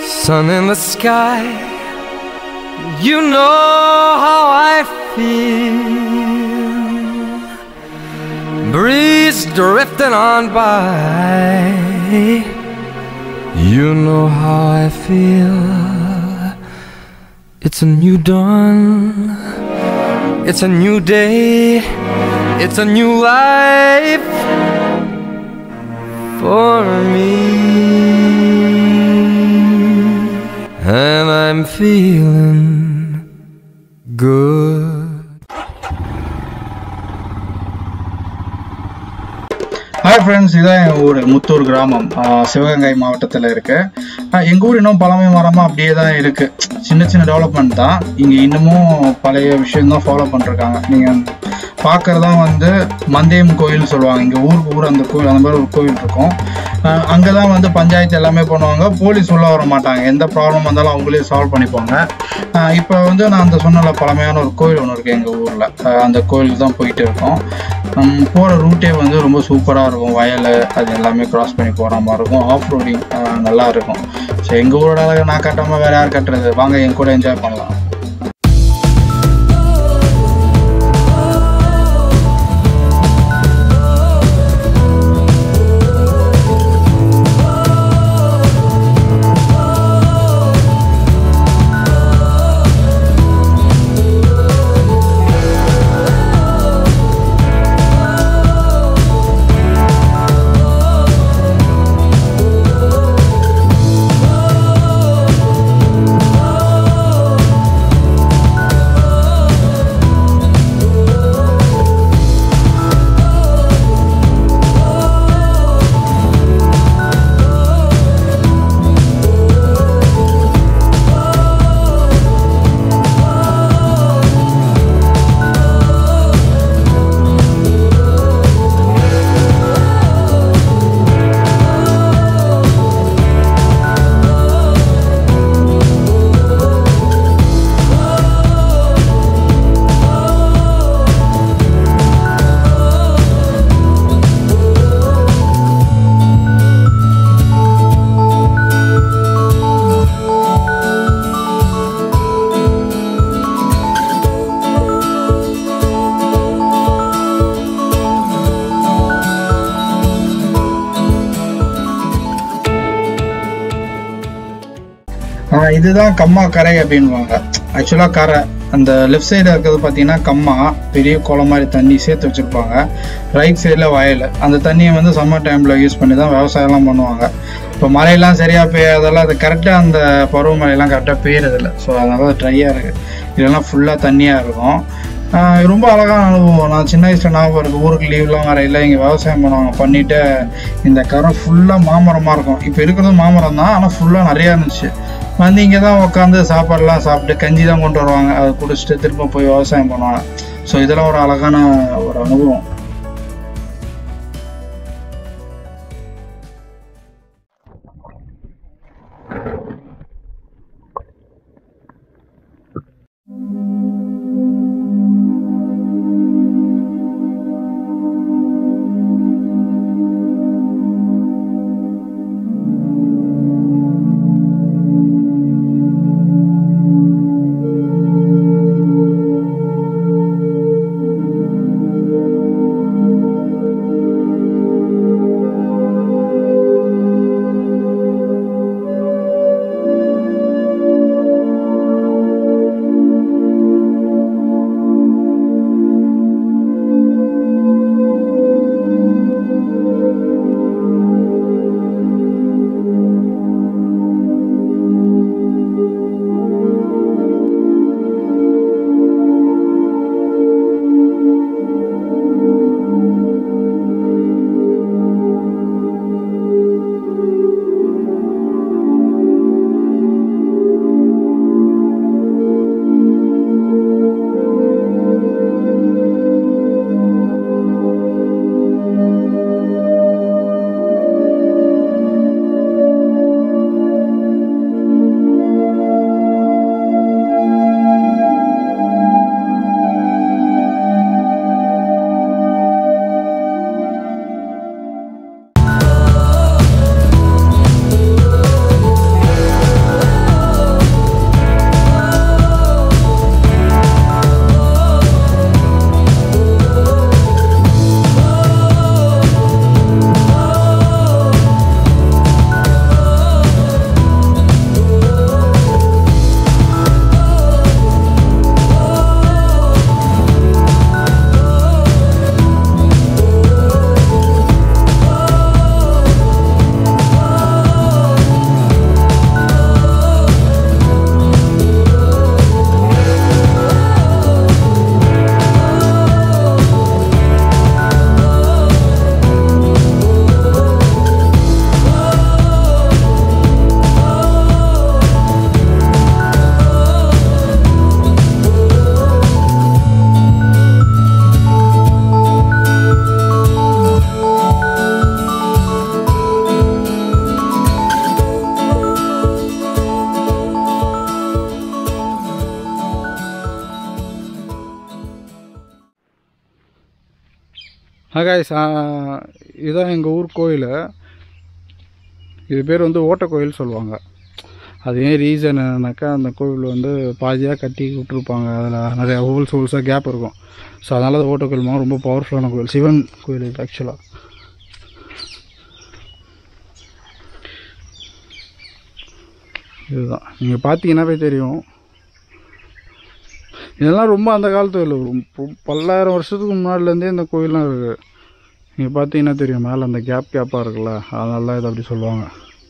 Sun in the sky, you know how I feel. Breeze drifting on by, you know how I feel. It's a new dawn, it's a new day, it's a new life for me. And I'm feeling good. Hi friends இதான் என் ஊர் முத்தூர் கிராமம் ஆஹ் சிவகங்கை மாவட்டத்தில் இருக்கு ஆஹ் எங்க ஊர் இன்னும் பழமை மரமா அப்படியே தான் இருக்கு சின்ன சின்ன டெவலப்மெண்ட் தான் இங்க இன்னமும் பழைய விஷயம் தான் ஃபாலோ பண்ணிருக்காங்க நீங்க பார்க்கறதா வந்து மந்தேம் கோயில் சொல்லுவாங்க இங்க ஊருக்கு ஊர் அந்த கோயில் அந்த மாதிரி ஒரு கோயில் இருக்கும் ஆஹ் அங்கதான் வந்து பஞ்சாயத்து எல்லாமே பண்ணுவாங்க போலீஸ் உள்ள வர மாட்டாங்க எந்த ப்ராப்ளம் வந்தாலும் அவங்களே சால்வ் பண்ணிப்பாங்க ஆஹ் இப்போ வந்து நான் அந்த சொன்னல பழமையான ஒரு கோயில் ஒன்று இருக்கு எங்க ஊர்ல ஆஹ் அந்த கோயிலுக்கு தான் போயிட்டு இருக்கோம் ஹம், போற ரூட்டே வந்து ரொம்ப சூப்பரா இருக்கும் வயல் அது எல்லாமே கிராஸ் பண்ணி போற மாதிரி இருக்கும் ஆஃப் ரோடிங் நல்லா இருக்கும் ஸோ எங்க ஊரோட அழகை நான் கட்டாம வேற யார் கட்டுறது வாங்க என் கூட என்ஜாய் பண்ணலாம் ஆஹ் இதுதான் கம்மா கரை அப்படின்வாங்க ஆக்சுவலாக கரை அந்த லெஃப்ட் சைடில் இருக்கிறது பார்த்தீங்கன்னா கம்மா பெரிய குளம் மாதிரி தண்ணி சேர்த்து வச்சுருப்பாங்க ரைட் சைடில் வயல் அந்த தண்ணியை வந்து சம்மர் டைமில் யூஸ் பண்ணி தான் விவசாயம்லாம் பண்ணுவாங்க இப்போ மழையெல்லாம் சரியாக பெய்யாதெல்லாம் அது கரெக்டாக அந்த பருவமழையெல்லாம் கரெக்டாக பெய்யறதில்ல ஸோ அதனால ட்ரையாக இருக்குது இதெல்லாம் ஃபுல்லாக தண்ணியாக இருக்கும் ஆஹ் ரொம்ப அழகான அனுபவம் நான் சின்ன வயசுல ஞாபகம் இருக்கு ஊருக்கு லீவ்லாம் வர இல்லை இங்கே விவசாயம் பண்ணுவாங்க பண்ணிட்டு இந்த கரை ஃபுல்லாக மாமரமாக இருக்கும் இப்போ இருக்கிறது மாமரம் தான் ஆனால் ஃபுல்லாக நிறையா இருந்துச்சு வந்து இங்கே தான் உட்காந்து சாப்பாடுலாம் சாப்பிட்டு கஞ்சி தான் கொண்டு வருவாங்க அதை குடிச்சிட்டு திரும்ப போய் விவசாயம் பண்ணுவாங்க ஸோ இதெல்லாம் ஒரு அழகான ஒரு அனுபவம் ஹகாய்ஸ் இதுதான் எங்கள் ஊர் கோயில் இது பேர் வந்து ஓட்ட கோயில் சொல்லுவாங்க அது ஏன் ரீசன் என்னன்னாக்கா அந்த கோவில் வந்து பாதியாக கட்டி விட்டுருப்பாங்க அதில் நிறையா ஹோல்ஸ் ஹோல்ஸாக கேப் இருக்கும் ஸோ அதனால் அது ஓட்ட கோயில் மாதிரி ரொம்ப பவர்ஃபுல்லான கோயில் சிவன் கோயில் இது ஆக்சுவலாக இதுதான் நீங்கள் பார்த்தீங்கன்னாவே தெரியும் இதெல்லாம் ரொம்ப அந்த காலத்து இல்லை ரொம்ப பல்லாயிரம் வருஷத்துக்கு முன்னாடிலேருந்தே இந்த கோயில்லாம் இருக்குது நீங்கள் பார்த்தீங்கன்னா தெரியும் மேலே அந்த கேப் கேப்பாக இருக்குல்ல அதனால தான் இதை அப்படி சொல்லுவாங்க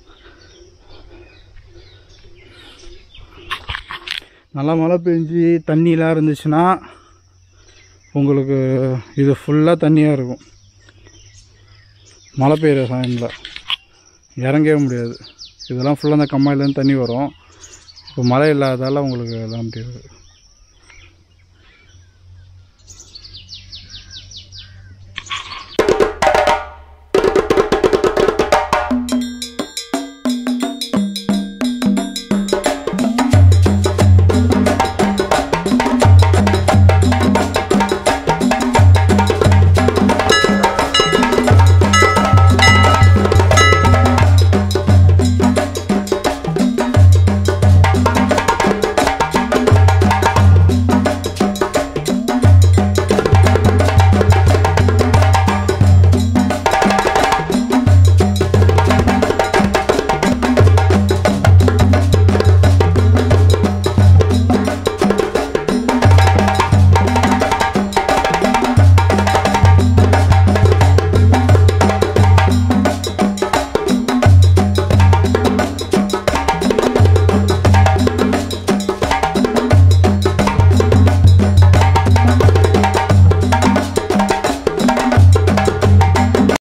நல்லா மழை பெஞ்சு தண்ணிலாம் இருந்துச்சுன்னா உங்களுக்கு இது ஃபுல்லாக தண்ணியாக இருக்கும் மழை பெய்கிற டைமில் இறங்கவே முடியாது இதெல்லாம் ஃபுல்லாக அந்த கம்மாயிலேருந்து தண்ணி வரும் இப்போ மழை இல்லாததால் உங்களுக்கு எல்லாம் அப்படி இருக்குது